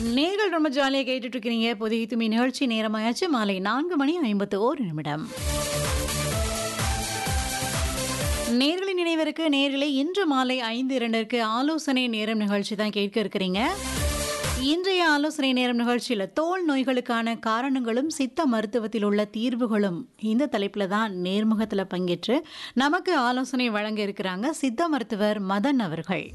நேர்கள் ரொம்ப ஜாலியாக கேட்டுட்டு இருக்கிறீங்க புதிய துமி நிகழ்ச்சி நேரமாயாச்சு மாலை நான்கு மணி ஐம்பத்து ஓரு நிமிடம் நேர்களின் நினைவிற்கு நேர்களை இன்று மாலை ஐந்து இரண்டிற்கு ஆலோசனை நேரம் நிகழ்ச்சி தான் கேட்க இருக்கிறீங்க இன்றைய ஆலோசனை நேரம் நிகழ்ச்சியில் தோல் நோய்களுக்கான காரணங்களும் சித்த மருத்துவத்தில் உள்ள தீர்வுகளும் இந்த தலைப்பில் தான் நேர்முகத்தில் பங்கேற்று நமக்கு ஆலோசனை வழங்க இருக்கிறாங்க சித்த மருத்துவர் மதன் அவர்கள்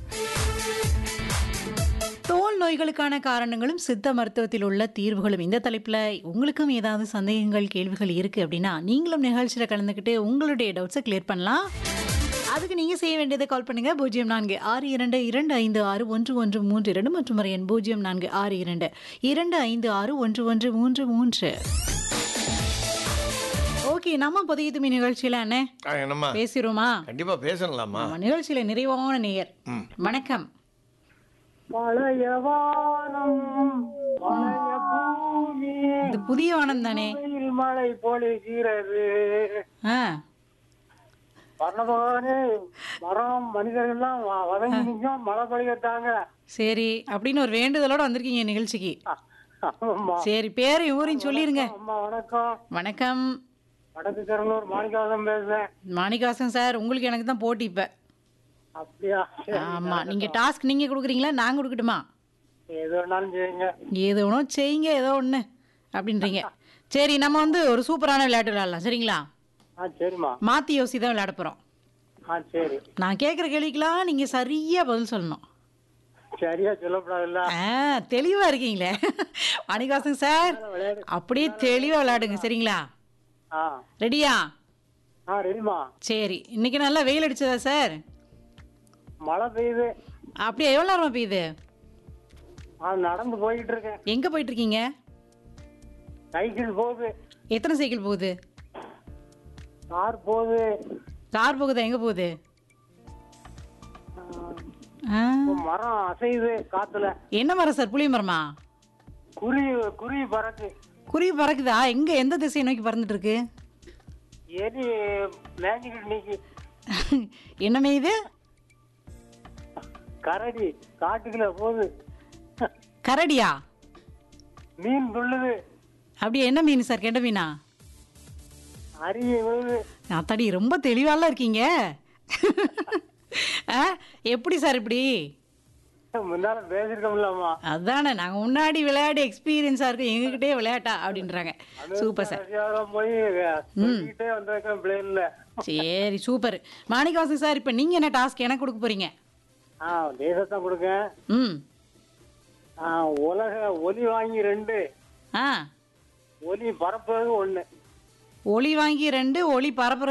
தோல் நோய்களுக்கான காரணங்களும் சித்த மருத்துவத்தில் உள்ள தீர்வுகளும் இந்த தலைப்பில் உங்களுக்கும் ஏதாவது சந்தேகங்கள் கேள்விகள் இருக்குது அப்படின்னா நீங்களும் நிகழ்ச்சியில் கலந்துக்கிட்டு உங்களுடைய டவுட்ஸை கிளியர் பண்ணலாம் அதுக்கு நீங்கள் செய்ய வேண்டியதை கால் பண்ணுங்கள் பூஜ்ஜியம் நான்கு ஆறு இரண்டு இரண்டு ஐந்து ஆறு ஒன்று ஒன்று மூன்று இரண்டு மற்றும் ஒரு எண் பூஜ்ஜியம் நான்கு ஆறு இரண்டு இரண்டு ஐந்து ஆறு ஒன்று ஒன்று மூன்று மூன்று ஓகே நம்ம புதிய துமி நிகழ்ச்சியில் அண்ணே ஆ, என்னம்மா பேசிடுவோமா கண்டிப்பா பேசலாமா நம்ம நிகழ்ச்சியில் நிறைவான நேயர் வணக்கம் பழைய வானம் பழைய பூமி இது புதிய வானம் தானே வெயில் மழை பொழிகிறது ஆ வர்ணபகவானே மரம் மனிதர்கள்லாம் வ- வதங்கி நிற்கும் மழை பொழியத்தாங்க சரி அப்படின்னு ஒரு வேண்டுதலோட வந்திருக்கீங்க நிகழ்ச்சிக்கு ஆமாம்மா சரி பேரையும் ஊரையும் சொல்லிருங்க அம்மா வணக்கம் வணக்கம் வடக்கு திருநூர் மாணிக்காசம் பேசுறேன் மாணிகாசன் சார் உங்களுக்கு எனக்கு தான் போட்டி இப்ப அப்படியா சரி. ஆமா நீங்க டாஸ்க் நீங்க கொடுக்குறீங்களா நான் கொடுக்கட்டுமா எது வேணாலும் செய்யுங்க ஏதோ ஒன்றும் செய்யுங்க ஏதோ ஒன்று அப்படின்றீங்க சரி நம்ம வந்து ஒரு சூப்பரான விளையாட்டு விளையாடலாம் சரிங்களா ஆ சரிம்மா மாற்றி யோசி தான் விளையாட போகிறோம் ஆ சரி நான் கேட்குற கேள்விக்கெல்லாம் நீங்கள் சரியாக பதில் சொல்லணும் சரியா சொல்லப்படாதுல்ல ஆ தெளிவாக இருக்கீங்களே மாணிகாசன் சார் விளையாடு அப்படியே தெளிவாக விளையாடுங்க சரிங்களா ஆ ரெடியா ஆ ரெடிமா சரி இன்னைக்கு நல்லா வெயில் அடிச்சதா சார் மழை பெய்யுது அப்படியே எவ்வளோ நேரமா பெய்யுது ஆ நடந்து போயிட்டு இருக்கேன் எங்கே போயிட்டு இருக்கீங்க சைக்கிள் போகுது எத்தனை சைக்கிள் போகுது கார் போகுது கார் போகுதா எங்கே போகுது ஆ, இப்ப மரம் அசையுது காத்துல என்ன மரம் சார் புளிய மரமா குருவி குருவி பறக்கு குருவி பறக்குதா எங்கே எந்த திசையை நோக்கி பறந்துட்டு இருக்கு எலி மேஞ்சிக்கிட்டு நீக்கி என்ன மேயுது கரடி காட்டுக்குள்ள போகுது கரடியா மீன் துள்ளுது அப்படியே என்ன மீன் சார் கெண்ட மீனா அருகே விழுது அத்தாடி ரொம்ப தெளிவாலாம் இருக்கீங்க ஆ எப்படி சார் இப்படி முன்னால பேசிருக்கோம்லம்மா அதானே நாங்கள் முன்னாடி விளையாடி எக்ஸ்பீரியன்ஸாக இருக்கு எங்ககிட்டயே விளையாட்டா அப்படின்றாங்க சூப்பர் சார் கடைசியாதான் போய் சொல்லிக்கிட்டே வந்திருக்கேன் பிளேன்ல சரி சூப்பர் மாணிக்கவாசன் சார் இப்போ நீங்கள் என்ன டாஸ்க் எனக்கு கொடுக்க போறீங்க ஆ தேசத்தான் கொடுக்கேன் ம் ஆ, உலக ஒலி வாங்கி ரெண்டு ஆ ஒலி பரப்புறது ஒண்ணு ஒளி வாங்கி ரெண்டு ஒளி பரப்புறது